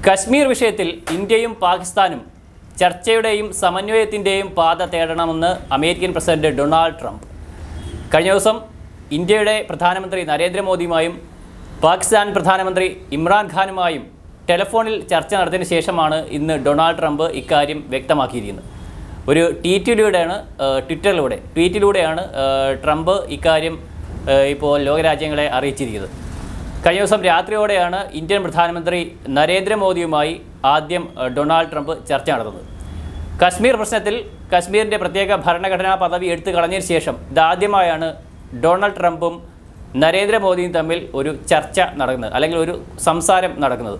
കശ്മീർ വിഷയത്തിൽ ഇന്ത്യയും പാകിസ്ഥാനും ചർച്ചയുടെയും സമന്വയത്തിൻ്റെയും പാത തേടണമെന്ന് അമേരിക്കൻ പ്രസിഡന്റ് ഡൊണാൾഡ് ട്രംപ് കഴിഞ്ഞ ദിവസം ഇന്ത്യയുടെ പ്രധാനമന്ത്രി നരേന്ദ്രമോദിയുമായും പാകിസ്ഥാൻ പ്രധാനമന്ത്രി ഇമ്രാൻഖാനുമായും ടെലിഫോണിൽ ചർച്ച നടത്തിയതിന് ശേഷമാണ് ഇന്ന് ഡൊണാൾഡ് ട്രംപ് ഇക്കാര്യം വ്യക്തമാക്കിയിരിക്കുന്നത് ഒരു ട്വീറ്റിലൂടെയാണ് ഏഹ്, ട്വിറ്ററിലൂടെ ട്വീറ്റിലൂടെയാണ് ഏഹ്, ട്രംപ് ഇക്കാര്യം ഏഹ്, ഇപ്പോൾ ലോകരാജ്യങ്ങളെ അറിയിച്ചിരിക്കുന്നത് കഴിഞ്ഞ ദിവസം രാത്രിയോടെയാണ് ഇന്ത്യൻ പ്രധാനമന്ത്രി നരേന്ദ്രമോദിയുമായി ആദ്യം ഏഹ്, ഡൊണാൾഡ് ട്രംപ് ചർച്ച നടത്തുന്നത് കശ്മീർ പ്രശ്നത്തിൽ കശ്മീരിൻ്റെ പ്രത്യേക ഭരണഘടനാ പദവി എടുത്തു കളഞ്ഞതിന് ശേഷം ഇതാദ്യമായാണ് ഡൊണാൾഡ് ട്രംപും നരേന്ദ്രമോദിയും തമ്മിൽ ഒരു ചർച്ച നടക്കുന്നത് അല്ലെങ്കിൽ ഒരു സംസാരം നടക്കുന്നത്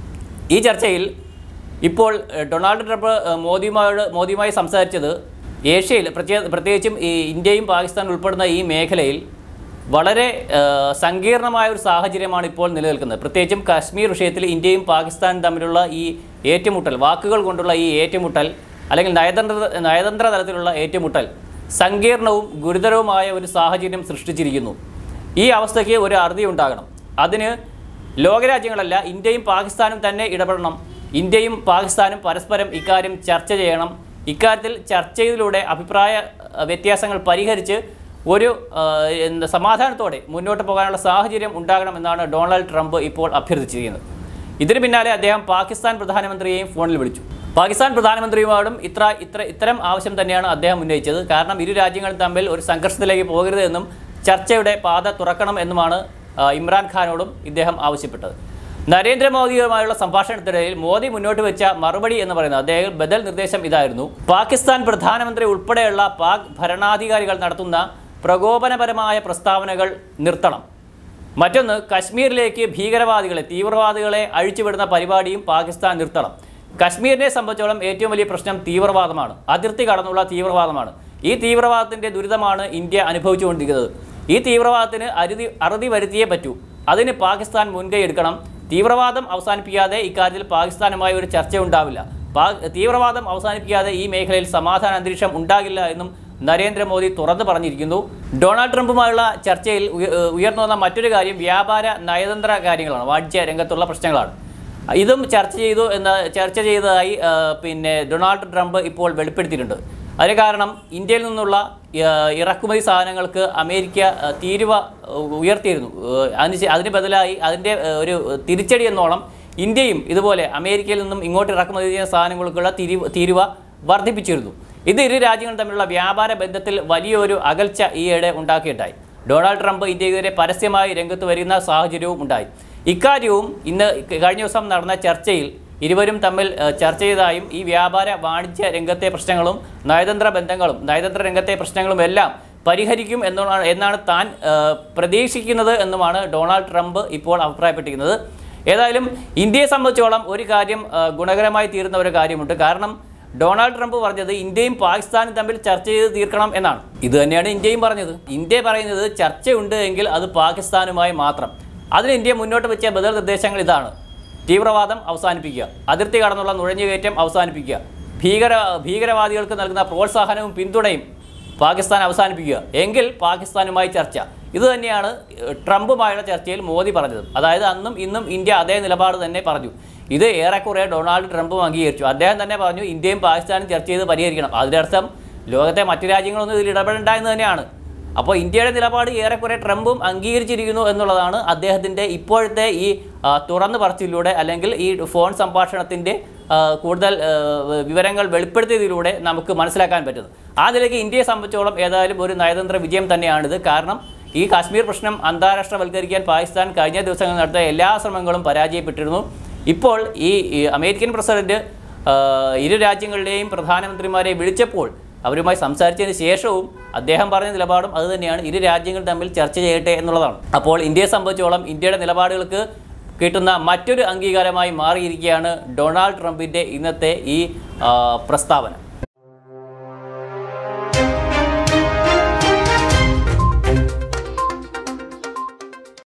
ഈ ചർച്ചയിൽ ഇപ്പോൾ ഏഹ്, ഡൊണാൾഡ് ട്രംപ് ഏഹ്, മോദിയുമായോട് മോദിയുമായി സംസാരിച്ചത് ഏഷ്യയിൽ പ്രത്യേക പ്രത്യേകിച്ചും ഈ ഇന്ത്യയും പാകിസ്ഥാനും ഉൾപ്പെടുന്ന ഈ മേഖലയിൽ വളരെ ഏഹ്, സങ്കീർണമായ ഒരു സാഹചര്യമാണ് ഇപ്പോൾ നിലനിൽക്കുന്നത് പ്രത്യേകിച്ചും കാശ്മീർ വിഷയത്തിൽ ഇന്ത്യയും പാകിസ്ഥാനും തമ്മിലുള്ള ഈ ഏറ്റുമുട്ടൽ വാക്കുകൾ കൊണ്ടുള്ള ഈ ഏറ്റുമുട്ടൽ അല്ലെങ്കിൽ നയതന്ത്ര നയതന്ത്ര തലത്തിലുള്ള ഏറ്റുമുട്ടൽ സങ്കീർണവും ഗുരുതരവുമായ ഒരു സാഹചര്യം സൃഷ്ടിച്ചിരിക്കുന്നു ഈ അവസ്ഥയ്ക്ക് ഒരു അറുതി ഉണ്ടാകണം അതിന് ലോകരാജ്യങ്ങളല്ല ഇന്ത്യയും പാകിസ്ഥാനും തന്നെ ഇടപെടണം ഇന്ത്യയും പാകിസ്ഥാനും പരസ്പരം ഇക്കാര്യം ചർച്ച ചെയ്യണം ഇക്കാര്യത്തിൽ ചർച്ചയിലൂടെ അഭിപ്രായ അഹ്, വ്യത്യാസങ്ങൾ പരിഹരിച്ച് ഒരു ആഹ്, എന്താ സമാധാനത്തോടെ മുന്നോട്ട് പോകാനുള്ള സാഹചര്യം ഉണ്ടാകണമെന്നാണ് ഡൊണാൾഡ് ട്രംപ് ഇപ്പോൾ അഭ്യർത്ഥിച്ചിരിക്കുന്നത് ഇതിന് പിന്നാലെ അദ്ദേഹം പാകിസ്ഥാൻ പ്രധാനമന്ത്രിയെയും ഫോണിൽ വിളിച്ചു പാകിസ്ഥാൻ പ്രധാനമന്ത്രിയുമായും ഇത്ര ഇത്ര ഇത്തരം ആവശ്യം തന്നെയാണ് അദ്ദേഹം ഉന്നയിച്ചത് കാരണം ഇരു രാജ്യങ്ങളും തമ്മിൽ ഒരു സംഘർഷത്തിലേക്ക് പോകരുത് എന്നും ചർച്ചയുടെ പാത തുറക്കണം എന്നുമാണ് ആ, ഇമ്രാൻഖാനോടും ഇദ്ദേഹം ആവശ്യപ്പെട്ടത് നരേന്ദ്രമോദിയുമായുള്ള സംഭാഷണത്തിനിടയിൽ മോദി മുന്നോട്ട് വെച്ച മറുപടി എന്ന് പറയുന്നത് അദ്ദേഹം ബദൽ നിർദ്ദേശം ഇതായിരുന്നു പാകിസ്ഥാൻ പ്രധാനമന്ത്രി ഉൾപ്പെടെയുള്ള പാക് ഭരണാധികാരികൾ നടത്തുന്ന പ്രകോപനപരമായ പ്രസ്താവനകൾ നിർത്തണം മറ്റൊന്ന് കശ്മീരിലേക്ക് ഭീകരവാദികളെ തീവ്രവാദികളെ അഴിച്ചുവിടുന്ന പരിപാടിയും പാകിസ്ഥാൻ നിർത്തണം കശ്മീരിനെ സംബന്ധിച്ചോളം ഏറ്റവും വലിയ പ്രശ്നം തീവ്രവാദമാണ് അതിർത്തി കടന്നുള്ള തീവ്രവാദമാണ് ഈ തീവ്രവാദത്തിൻ്റെ ദുരിതമാണ് ഇന്ത്യ അനുഭവിച്ചുകൊണ്ടിരിക്കുന്നത് ഈ തീവ്രവാദത്തിന് അരുതി അറുതി വരുത്തിയേ പറ്റൂ അതിന് പാകിസ്ഥാൻ മുൻകൈ എടുക്കണം തീവ്രവാദം അവസാനിപ്പിക്കാതെ ഇക്കാര്യത്തിൽ പാകിസ്ഥാനുമായി ഒരു ചർച്ച ഉണ്ടാവില്ല പാ തീവ്രവാദം അവസാനിപ്പിക്കാതെ ഈ മേഖലയിൽ സമാധാന അന്തരീക്ഷം ഉണ്ടാകില്ല എന്നും നരേന്ദ്രമോദി തുറന്നു പറഞ്ഞിരിക്കുന്നു ഡൊണാൾഡ് ട്രംപുമായുള്ള ചർച്ചയിൽ ഉയ- ഏഹ് ഉയർന്നു വന്ന മറ്റൊരു കാര്യം വ്യാപാര നയതന്ത്ര കാര്യങ്ങളാണ് വാണിജ്യ രംഗത്തുള്ള പ്രശ്നങ്ങളാണ് ഇതും ചർച്ച ചെയ്തു എന്ന ചർച്ച ചെയ്തതായി ആ, പിന്നെ ഡൊണാൾഡ് ട്രംപ് ഇപ്പോൾ വെളിപ്പെടുത്തിയിട്ടുണ്ട് അതിന് കാരണം ഇന്ത്യയിൽ നിന്നുള്ള ആ, ഇറക്കുമതി സാധനങ്ങൾക്ക് അമേരിക്ക ആ, തീരുവ ആ, ഉയർത്തിയിരുന്നു ആ, അതിന് ശേ- അതിന് ബദലായി അതിൻ്റെ ആ, ഒരു തിരിച്ചടി എന്നോണം ഇന്ത്യയും ഇതുപോലെ അമേരിക്കയിൽ നിന്നും ഇങ്ങോട്ട് ഇറക്കുമതി ചെയ്യുന്ന സാധനങ്ങൾക്കുള്ള തിരിവ് തീരുവ വർദ്ധിപ്പിച്ചിരുന്നു ഇത് ഇരു രാജ്യങ്ങളും തമ്മിലുള്ള വ്യാപാര ബന്ധത്തിൽ വലിയൊരു അകൽച്ച ഈയിടെ ഉണ്ടാക്കിയിട്ടായി ഡൊണാൾഡ് ട്രംപ് ഇന്ത്യക്കെതിരെ പരസ്യമായി രംഗത്ത് വരുന്ന സാഹചര്യവും ഉണ്ടായി ഇക്കാര്യവും ഇന്ന് കഴിഞ്ഞ ദിവസം നടന്ന ചർച്ചയിൽ ഇരുവരും തമ്മിൽ ഏഹ്, ചർച്ച ചെയ്തതായും ഈ വ്യാപാര വാണിജ്യ രംഗത്തെ പ്രശ്നങ്ങളും നയതന്ത്ര ബന്ധങ്ങളും നയതന്ത്ര രംഗത്തെ പ്രശ്നങ്ങളും എല്ലാം പരിഹരിക്കും എന്നാണ് എന്നാണ് താൻ ഏഹ്, പ്രതീക്ഷിക്കുന്നത് എന്നുമാണ് ഡൊണാൾഡ് ട്രംപ് ഇപ്പോൾ അഭിപ്രായപ്പെട്ടിരിക്കുന്നത് ഏതായാലും ഇന്ത്യയെ സംബന്ധിച്ചോളം ഒരു കാര്യം ഏഹ്, ഗുണകരമായി തീരുന്ന ഒരു കാര്യമുണ്ട് കാരണം ഡൊണാൾഡ് ട്രംപ് പറഞ്ഞത് ഇന്ത്യയും പാകിസ്ഥാനും തമ്മിൽ ചർച്ച ചെയ്ത് തീർക്കണം എന്നാണ് ഇത് തന്നെയാണ് ഇന്ത്യയും പറഞ്ഞത് ഇന്ത്യ പറയുന്നത് ചർച്ചയുണ്ട് എങ്കിൽ അത് പാകിസ്ഥാനുമായി മാത്രം അതിന് ഇന്ത്യ മുന്നോട്ട് വെച്ച ബദൽ നിർദ്ദേശങ്ങൾ ഇതാണ് തീവ്രവാദം അവസാനിപ്പിക്കുക അതിർത്തി കടന്നുള്ള നുഴഞ്ഞുകയറ്റം അവസാനിപ്പിക്കുക ഭീകര ഭീകരവാദികൾക്ക് നൽകുന്ന പ്രോത്സാഹനവും പിന്തുണയും പാകിസ്ഥാൻ അവസാനിപ്പിക്കുക എങ്കിൽ പാകിസ്ഥാനുമായി ചർച്ച ഇത് തന്നെയാണ് ഏഹ്, ട്രംപുമായുള്ള ചർച്ചയിൽ മോദി പറഞ്ഞത് അതായത് അന്നും ഇന്നും ഇന്ത്യ അതേ നിലപാട് തന്നെ പറഞ്ഞു ഇത് ഏറെക്കുറെ ഡൊണാൾഡ് ട്രംപും അംഗീകരിച്ചു അദ്ദേഹം തന്നെ പറഞ്ഞു ഇന്ത്യയും പാകിസ്ഥാനും ചർച്ച ചെയ്ത് പരിഹരിക്കണം അതിൻ്റെ അർത്ഥം ലോകത്തെ മറ്റു രാജ്യങ്ങളൊന്നും ഇതിൽ ഇടപെടേണ്ട എന്ന് തന്നെയാണ് അപ്പോൾ ഇന്ത്യയുടെ നിലപാട് ഏറെക്കുറെ ട്രംപും അംഗീകരിച്ചിരിക്കുന്നു എന്നുള്ളതാണ് അദ്ദേഹത്തിൻ്റെ ഇപ്പോഴത്തെ ഈ ആ, തുറന്നു പറച്ചിലൂടെ അല്ലെങ്കിൽ ഈ ഫോൺ സംഭാഷണത്തിൻ്റെ ആ, കൂടുതൽ ആ, വിവരങ്ങൾ വെളിപ്പെടുത്തിയതിലൂടെ നമുക്ക് മനസ്സിലാക്കാൻ പറ്റുന്നത് ആ നിലയ്ക്ക് ഇന്ത്യയെ സംബന്ധിച്ചോളം ഏതായാലും ഒരു നയതന്ത്ര വിജയം തന്നെയാണിത് കാരണം ഈ കാശ്മീർ പ്രശ്നം അന്താരാഷ്ട്രവൽക്കരിക്കാൻ പാകിസ്ഥാൻ കഴിഞ്ഞ ദിവസങ്ങളിൽ നടത്തിയ എല്ലാ ശ്രമങ്ങളും പരാജയപ്പെട്ടിരുന്നു ഇപ്പോൾ ഈ ഈ അമേരിക്കൻ പ്രസിഡന്റ് ആ, ഇരു രാജ്യങ്ങളുടെയും പ്രധാനമന്ത്രിമാരെ വിളിച്ചപ്പോൾ അവരുമായി സംസാരിച്ചതിന് ശേഷവും അദ്ദേഹം പറഞ്ഞ നിലപാടും അതുതന്നെയാണ് ഇരു രാജ്യങ്ങൾ തമ്മിൽ ചർച്ച ചെയ്യട്ടെ എന്നുള്ളതാണ് അപ്പോൾ ഇന്ത്യയെ സംബന്ധിച്ചോളം ഇന്ത്യയുടെ നിലപാടുകൾക്ക് കിട്ടുന്ന മറ്റൊരു അംഗീകാരമായി മാറിയിരിക്കുകയാണ് ഡൊണാൾഡ് ട്രംപിൻ്റെ ഇന്നത്തെ ഈ ആ, പ്രസ്താവന